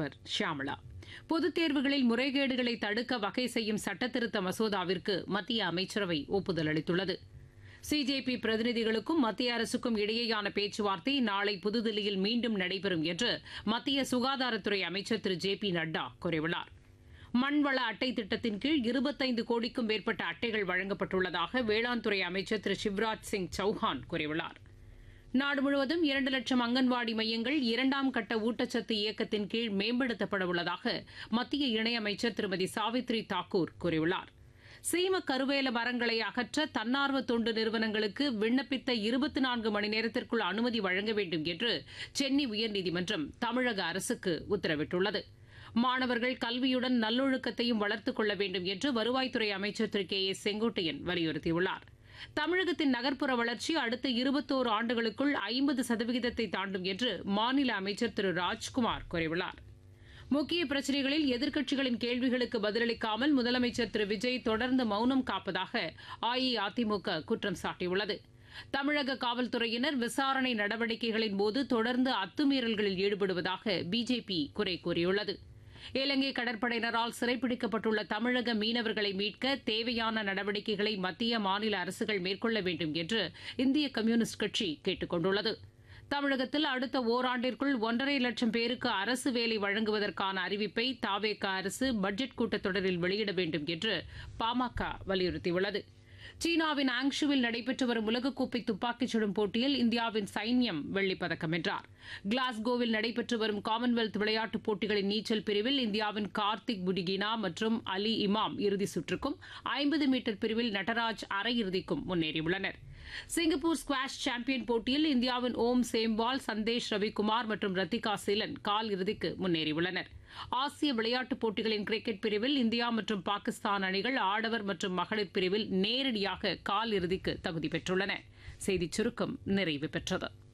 ஆளுநர் ஷியாமளா பொதுத் தேர்வுகளில் முறைகேடுகளை தடுக்க வகை செய்யும் சட்டத்திருத்த மசோதாவிற்கு மத்திய அமைச்சரவை ஒப்புதல் அளித்துள்ளது சிஜேபி பிரதிநிதிகளுக்கும் மத்திய அரசுக்கும் இடையேயான பேச்சுவார்த்தை நாளை புதுதில்லியில் மீண்டும் நடைபெறும் என்று மத்திய சுகாதாரத்துறை அமைச்சர் திரு ஜே பி நட்டா கூறியுள்ளார் மண்வள அட்டை திட்டத்தின் கீழ் இருபத்தைந்து கோடிக்கும் மேற்பட்ட அட்டைகள் வழங்கப்பட்டுள்ளதாக வேளாண் துறை அமைச்சர் திரு சிவராஜ் சிங் சௌஹான் கூறியுள்ளார் நாடு முழுவதும் இரண்டு லட்சம் அங்கன்வாடி மையங்கள் இரண்டாம் கட்ட ஊட்டச்சத்து இயக்கத்தின் கீழ் மேம்படுத்தப்பட உள்ளதாக மத்திய இணையமைச்சர் திருமதி சாவித்ரி தாக்கூர் கூறியுள்ளார் சீம கருவேல மரங்களை அகற்ற தன்னார்வ தொண்டு நிறுவனங்களுக்கு விண்ணப்பித்த இருபத்தி நான்கு மணி நேரத்திற்குள் அனுமதி வழங்க வேண்டும் என்று சென்னை உயர்நீதிமன்றம் தமிழக அரசுக்கு உத்தரவிட்டுள்ளது மாணவர்கள் கல்வியுடன் நல்லொழுக்கத்தையும் வளர்த்துக் கொள்ள வேண்டும் என்று வருவாய்த்துறை அமைச்சர் திரு கே ஏ செங்கோட்டையன் வலியுறுத்தியுள்ளார் தமிழகத்தின் நகர்ப்புற வளர்ச்சி அடுத்த இருபத்தோரு ஆண்டுகளுக்குள் ஐம்பது சதவிகிதத்தை தாண்டும் என்று மாநில அமைச்சர் திரு ராஜ்குமார் கூறியுள்ளார் முக்கிய பிரச்சினைகளில் எதிர்க்கட்சிகளின் கேள்விகளுக்கு பதிலளிக்காமல் முதலமைச்சர் திரு விஜய் தொடர்ந்து மௌனம் காப்பதாக அஇஅதிமுக குற்றம் சாட்டியுள்ளது தமிழக காவல்துறையினர் விசாரணை நடவடிக்கைகளின் போது தொடர்ந்து அத்துமீறல்களில் ஈடுபடுவதாக பிஜேபி குறை கூறியுள்ளது இலங்கை கடற்படையினரால் சிறைப்பிடிக்கப்பட்டுள்ள தமிழக மீனவர்களை மீட்க தேவையான நடவடிக்கைகளை மத்திய மாநில அரசுகள் மேற்கொள்ள வேண்டும் என்று இந்திய கம்யூனிஸ்ட் கட்சி கேட்டுக் கொண்டுள்ளது தமிழகத்தில் அடுத்த ஓராண்டிற்குள் ஒன்றரை லட்சம் பேருக்கு அரசு வேலை வழங்குவதற்கான அறிவிப்பை தாவேக அரசு பட்ஜெட் கூட்டத்தொடரில் வெளியிட வேண்டும் என்று பாமக வலியுறுத்தியுள்ளது சீனாவின் ஆங்ஷுவில் நடைபெற்று வரும் உலகக்கோப்பை துப்பாக்கிச் சுடும் போட்டியில் இந்தியாவின் சைன்யம் வெள்ளிப்பதக்கம் வென்றார் கிளாஸ்கோவில் நடைபெற்று வரும் காமன்வெல்த் விளையாட்டுப் போட்டிகளின் நீச்சல் பிரிவில் இந்தியாவின் கார்த்திக் புடிகினா மற்றும் அலி இமாம் இறுதி சுற்றுக்கும் ஐம்பது மீட்டர் பிரிவில் நடராஜ் அரையிறுதிக்கும் முன்னேறியுள்ளனர் சிங்கப்பூர் ஸ்குவாஷ் சாம்பியன் போட்டியில் இந்தியாவின் ஓம் சேம்பால் சந்தேஷ் ரவிக்குமார் மற்றும் ரத்திகா சீலன் கால் இறுதிக்கு முன்னேறியுள்ளனர் ஆசிய விளையாட்டுப் போட்டிகளின் கிரிக்கெட் பிரிவில் இந்தியா மற்றும் பாகிஸ்தான் அணிகள் ஆடவர் மற்றும் மகளிர் பிரிவில் நேரடியாக கால் இறுதிக்கு தகுதி பெற்றுள்ளன செய்திச் சுருக்கம் நிறைவு பெற்றது